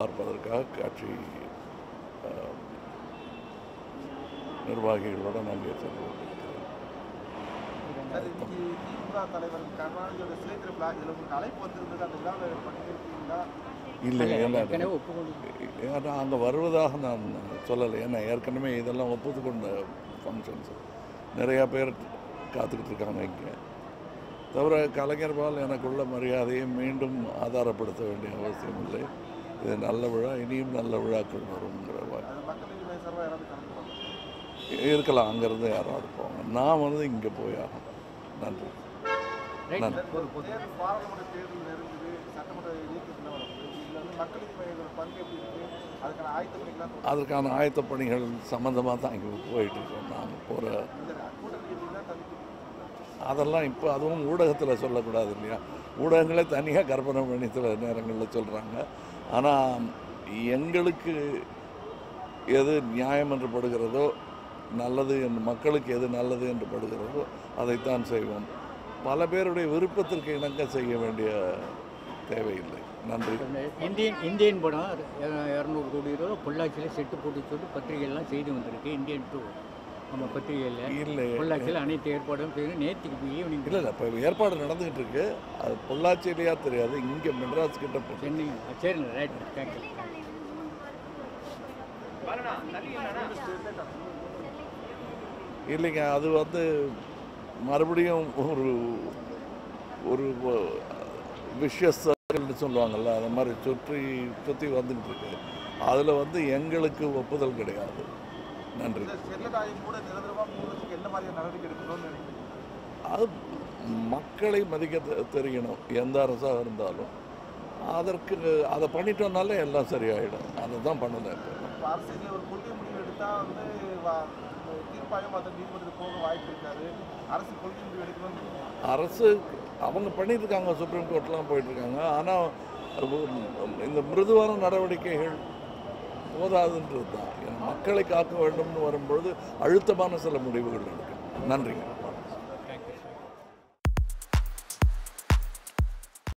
பார்ப்பதற்காக காட்சி அஹ், நிர்வாகிகளோட நாங்கள் சென்று கொண்டிருக்கிறோம் சார் இன்னைக்கு திமுக தலைவர் கருணாநிதியோட சிலை திறப்பு இதில் உங்களுக்கு அழைப்பு வந்திருந்தது அந்த விழாவில் பங்கேற்கிறீங்களா இல்லை ஏன்னா ஏற்கனவே ஒப்புக்கொண்டு ஏன்னா அங்கே வருவதாக நான் சொல்லலை ஏன்னா ஏற்கனவே இதெல்லாம் ஒப்புத்துக்கொண்ட ஃபங்க்ஷன்ஸ் நிறையா பேர் காத்துக்கிட்டு இருக்காங்க இங்கே தவிர கலைஞர் பால் எனக்குள்ள மரியாதையை மீண்டும் ஆதாரப்படுத்த வேண்டிய அவசியம் இல்லை இது நல்ல விழா இனியும் நல்ல விழாக்கள் வருங்கிற வா- அது மக்கள் நீதி மையம் சார்பாக யாராவது கலந்துருவாங்க இருக்கலாம் அங்கேருந்து யாராவது போவாங்க நான் வந்து இங்கே போய் ஆகணும் நன்றி ரைட் நன்றி தேர்தல் பாராளுமன்ற தேர்தல் நெருங்குது சட்டமன்ற இயக்கத்தில் வரப்போகுது இதில் வந்து மக்கள் நீதி மையத்தோட பங்கு எப்படி இருக்கு அதுக்கான ஆயத்த பணிகள்லாம் அதற்கான ஆயத்த பணிகள் சம்மந்தமாக தான் இங்கே போயிட்டுருக்கோம் நான் போகிற இந்த கூட்டணி கட்சிகள் தனித்து அதெல்லாம் இப்போ அதுவும் ஊடகத்தில் சொல்லக்கூடாது இல்லையா ஊடகங்களே தனியாக கற்பனை பண்ணி சில நேரங்களில் சொல்கிறாங்க ஆனால் எங்களுக்கு எது நியாயம் என்று படுகிறதோ நல்லது என்று மக்களுக்கு எது நல்லது என்று படுகிறதோ அதைத்தான் செய்வோம் பல பேருடைய விருப்பத்திற்கு இணங்க செய்ய வேண்டிய தேவையில்லை நன்றி இந்தியன் இந்தியன் படம் இர- இரநூறு கோடி ரூபா பொள்ளாச்சியில் செட்டு போட்டு சொல்லி பத்திரிகையெல்லாம் செய்தி வந்திருக்கு இந்தியன் டூ நம்ம பத்திரிகையில் இல்லை பொள்ளாச்சியில் அனைத்து ஏற்பாடும் செய்து நேற்றுக்கு ஈவினிங் இல்லை இல்லை இப்போ ஏற்பாடு நடந்துக்கிட்டு இருக்கு அது பொள்ளாச்சியிலையா தெரியாது இங்கே மெட்ராஸ் கிட்ட போட்டு சென்னை சரிங்க ரைட் தேங்க்யூ இல்லைங்க அது வந்து மறுபடியும் ஒரு ஒரு விஷஸ் சர்க்கிள்னு சொல்லுவாங்கல்ல அந்த மாதிரி சுற்றி சுற்றி வந்துக்கிட்டு இருக்கு அதில் வந்து எங்களுக்கு ஒப்புதல் கிடையாது நன்றி இந்த ஸ்டெர்லைட் ஆய்வு கூட நிரந்தரமாக மூடுறதுக்கு என்ன மாதிரியான நடவடிக்கை எடுக்கணும்னு நினைக்கிறீங்க அது மக்களை மதிக்க தெ- தெரியணும் எந்த அரசாக இருந்தாலும் அதற்கு அதை பண்ணிட்டோம்னாலே எல்லாம் சரியாயிடும் அதை தான் பண்ணலை இப்போ இப்போ அரசியலில் ஒரு கொள்கை முடிவு எடுத்தால் வந்து வா- தீர்ப்பாயம் மற்ற நீதிமன்றத்துக்கு போக வாய்ப்பு இருக்காது அரசு கொள்கை முடிவு எடுக்கணும்னு அரசு அவங்க பண்ணிட்டு இருக்காங்க சுப்ரீம் கோர்ட்லாம் போயிட்டு இருக்காங்க ஆனால் இந்த மிருதுவான நடவடிக்கைகள் போதாதுன்றது தான் ஏன்னா மக்களை காக்க வேண்டும்னு வரும்பொழுது அழுத்தமான சில முடிவுகள் எடுக்கும் நன்றிங்க